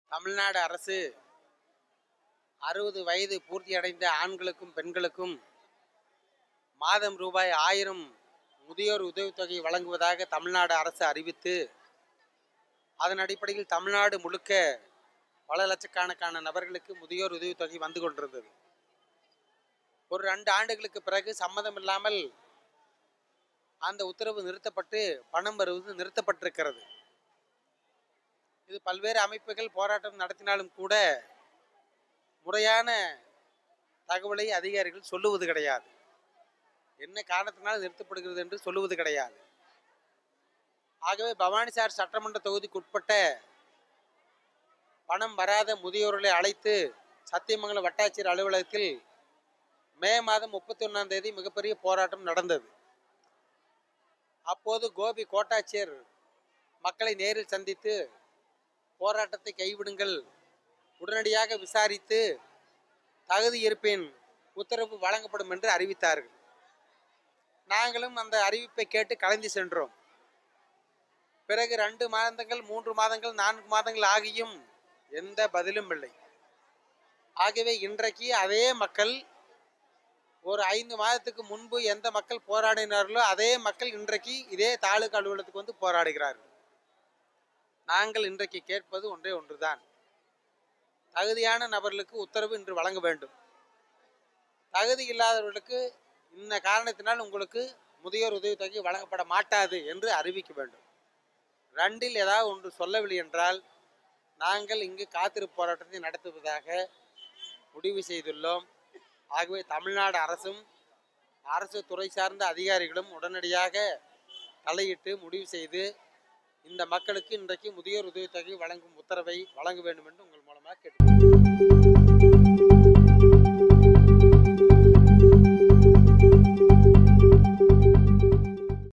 தமிழ்நாடு அரசு அறுபது வயது பூர்த்தியடைந்த ஆண்களுக்கும் பெண்களுக்கும் மாதம் ரூபாய் ஆயிரம் முதியோர் உதவித்தொகை வழங்குவதாக தமிழ்நாடு அரசு அறிவித்து அதன் அடிப்படையில் தமிழ்நாடு முழுக்க பல லட்சக்கணக்கான நபர்களுக்கு முதியோர் உதவித்தொகை வந்து கொண்டிருந்தது ஒரு ரெண்டு ஆண்டுகளுக்கு பிறகு சம்மதம் இல்லாமல் அந்த உத்தரவு நிறுத்தப்பட்டு பணம் வருவது நிறுத்தப்பட்டிருக்கிறது இது பல்வேறு அமைப்புகள் போராட்டம் நடத்தினாலும் கூட முறையான தகவலை அதிகாரிகள் சொல்லுவது கிடையாது என்ன காரணத்தினால் நிறுத்தப்படுகிறது என்று சொல்லுவது கிடையாது ஆகவே பவானிசார் சட்டமன்ற தொகுதிக்கு உட்பட்ட பணம் வராத முதியோர்களை அழைத்து சத்தியமங்கலம் வட்டாட்சியர் அலுவலகத்தில் மே மாதம் முப்பத்தி ஒன்றாம் தேதி மிகப்பெரிய போராட்டம் நடந்தது அப்போது கோபி கோட்டாட்சியர் மக்களை நேரில் சந்தித்து போராட்டத்தை கைவிடுங்கள் உடனடியாக விசாரித்து தகுதி இருப்பின் உத்தரவு வழங்கப்படும் என்று அறிவித்தார்கள் நாங்களும் அந்த அறிவிப்பை கேட்டு கலந்து சென்றோம் பிறகு ரெண்டு மாதங்கள் மூன்று மாதங்கள் நான்கு மாதங்கள் ஆகியும் எந்த பதிலும் இல்லை ஆகவே இன்றைக்கு அதே மக்கள் ஒரு ஐந்து மாதத்துக்கு முன்பு எந்த மக்கள் போராடினார்களோ அதே மக்கள் இன்றைக்கு இதே தாலுகா அலுவலகத்துக்கு வந்து போராடுகிறார்கள் நாங்கள் இன்றைக்கு கேட்பது ஒன்றே ஒன்றுதான் தகுதியான நபர்களுக்கு உத்தரவு இன்று வழங்க வேண்டும் தகுதி இல்லாதவர்களுக்கு இந்த காரணத்தினால் உங்களுக்கு முதியோர் உதவித்தொகை வழங்கப்பட மாட்டாது என்று அறிவிக்க வேண்டும் ரெண்டில் ஏதாவது ஒன்று சொல்லவில்லை என்றால் நாங்கள் இங்கு காத்திருப்பு போராட்டத்தை நடத்துவதாக முடிவு செய்துள்ளோம் ஆகவே தமிழ்நாடு அரசும் அரசு துறை சார்ந்த அதிகாரிகளும் உடனடியாக தலையிட்டு முடிவு செய்து இந்த மக்களுக்கு இன்றைக்கு முதியோர் உதவித்தொகை வழங்கும் உத்தரவை வழங்க வேண்டும் என்று உங்கள் மூலமாக கேட்டு